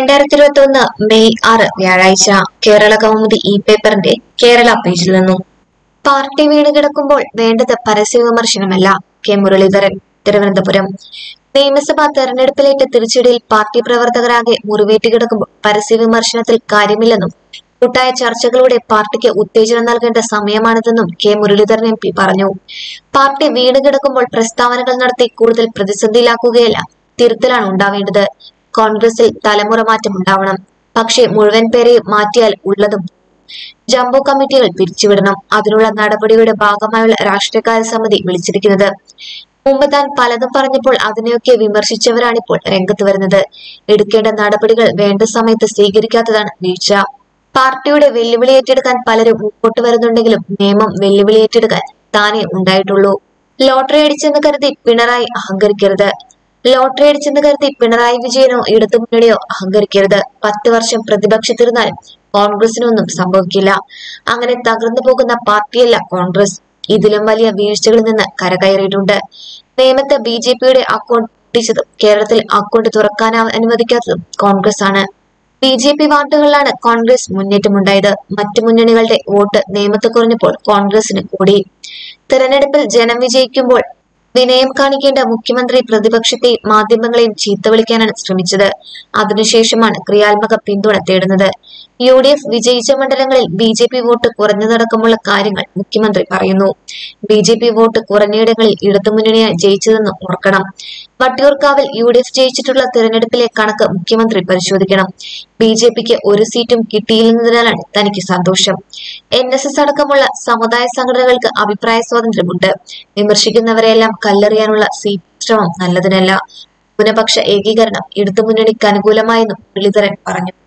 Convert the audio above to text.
രണ്ടായിരത്തി ഇരുപത്തി ഒന്ന് മെയ് ആറ് വ്യാഴാഴ്ച കേരള കൗമുദി ഇ പേപ്പറിന്റെ കേരള പേജിൽ നിന്നും പാർട്ടി വീണ് കിടക്കുമ്പോൾ വേണ്ടത് പരസ്യ വിമർശനമല്ല കെ മുരളീധരൻ തിരുവനന്തപുരം നിയമസഭാ തെരഞ്ഞെടുപ്പിലേറ്റ തിരിച്ചടിയിൽ പാർട്ടി പ്രവർത്തകരാകെ മുറിവേറ്റ് കിടക്കുമ്പോൾ പരസ്യ വിമർശനത്തിൽ കാര്യമില്ലെന്നും കൂട്ടായ ചർച്ചകളിലൂടെ പാർട്ടിക്ക് ഉത്തേജനം നൽകേണ്ട സമയമാണിതെന്നും കെ മുരളീധരൻ എം പി പറഞ്ഞു പാർട്ടി വീണ് കിടക്കുമ്പോൾ പ്രസ്താവനകൾ നടത്തി കൂടുതൽ പ്രതിസന്ധിയിലാക്കുകയല്ല തിരുത്തലാണ് ഉണ്ടാവേണ്ടത് കോൺഗ്രസിൽ തലമുറ മാറ്റം ഉണ്ടാവണം പക്ഷേ മുഴുവൻ പേരെയും മാറ്റിയാൽ ഉള്ളതും ജംബോ കമ്മിറ്റികൾ പിരിച്ചുവിടണം അതിനുള്ള നടപടിയുടെ ഭാഗമായുള്ള രാഷ്ട്രീയകാര്യ സമിതി വിളിച്ചിരിക്കുന്നത് മുമ്പ് താൻ പലതും പറഞ്ഞപ്പോൾ അതിനെയൊക്കെ വിമർശിച്ചവരാണിപ്പോൾ രംഗത്ത് വരുന്നത് എടുക്കേണ്ട നടപടികൾ വേണ്ട സമയത്ത് സ്വീകരിക്കാത്തതാണ് വീഴ്ച പാർട്ടിയുടെ വെല്ലുവിളി ഏറ്റെടുക്കാൻ പലരും മുമ്പോട്ട് വരുന്നുണ്ടെങ്കിലും നിയമം വെല്ലുവിളി ഏറ്റെടുക്കാൻ താനേ ഉണ്ടായിട്ടുള്ളൂ ലോട്ടറി അടിച്ചെന്ന് കരുതി പിണറായി അഹങ്കരിക്കരുത് ലോട്ടറി അടിച്ചെന്ന് കരുതി പിണറായി വിജയനോ ഇടതുമുന്നണിയോ അഹങ്കരിക്കരുത് പത്ത് വർഷം പ്രതിപക്ഷത്തിരുന്നാലും കോൺഗ്രസിനൊന്നും സംഭവിക്കില്ല അങ്ങനെ തകർന്നു പോകുന്ന പാർട്ടിയല്ല കോൺഗ്രസ് ഇതിലും വലിയ വീഴ്ചകളിൽ നിന്ന് കരകയറിയിട്ടുണ്ട് നേമത്ത് ബി ജെ പിയുടെ അക്കൗണ്ട് പൊട്ടിച്ചതും കേരളത്തിൽ അക്കൗണ്ട് തുറക്കാൻ അനുവദിക്കാത്തതും കോൺഗ്രസ് ആണ് ബി ജെ പി വാർഡുകളിലാണ് കോൺഗ്രസ് മുന്നേറ്റമുണ്ടായത് മറ്റു മുന്നണികളുടെ വോട്ട് നിയമത്ത് കുറഞ്ഞപ്പോൾ കോൺഗ്രസിന് കൂടി തെരഞ്ഞെടുപ്പിൽ ജനം വിജയിക്കുമ്പോൾ വിനയം കാണിക്കേണ്ട മുഖ്യമന്ത്രി പ്രതിപക്ഷത്തെയും മാധ്യമങ്ങളെയും ചീത്ത വിളിക്കാനാണ് ശ്രമിച്ചത് അതിനുശേഷമാണ് ക്രിയാത്മക പിന്തുണ തേടുന്നത് യു ഡി എഫ് വിജയിച്ച മണ്ഡലങ്ങളിൽ ബി ജെ പി വോട്ട് കുറഞ്ഞതടക്കമുള്ള കാര്യങ്ങൾ മുഖ്യമന്ത്രി പറയുന്നു ബി ജെ പി വോട്ട് കുറഞ്ഞയിടങ്ങളിൽ ഇടതുമുന്നണിയാണ് ജയിച്ചതെന്ന് ഓർക്കണം വട്ടിയൂർക്കാവിൽ യു ഡി എഫ് ജയിച്ചിട്ടുള്ള തിരഞ്ഞെടുപ്പിലെ കണക്ക് മുഖ്യമന്ത്രി പരിശോധിക്കണം ബി ജെ പിക്ക് ഒരു സീറ്റും കിട്ടിയില്ലെന്നതിനാലാണ് തനിക്ക് സന്തോഷം എൻ എസ് എസ് അടക്കമുള്ള സമുദായ സംഘടനകൾക്ക് അഭിപ്രായ സ്വാതന്ത്ര്യമുണ്ട് വിമർശിക്കുന്നവരെല്ലാം കല്ലെറിയാനുള്ള സി ശ്രമം നല്ലതിനല്ല ന്യൂനപക്ഷ ഏകീകരണം ഇടതുമുന്നണിക്ക് അനുകൂലമായെന്നും മുരളീധരൻ പറഞ്ഞു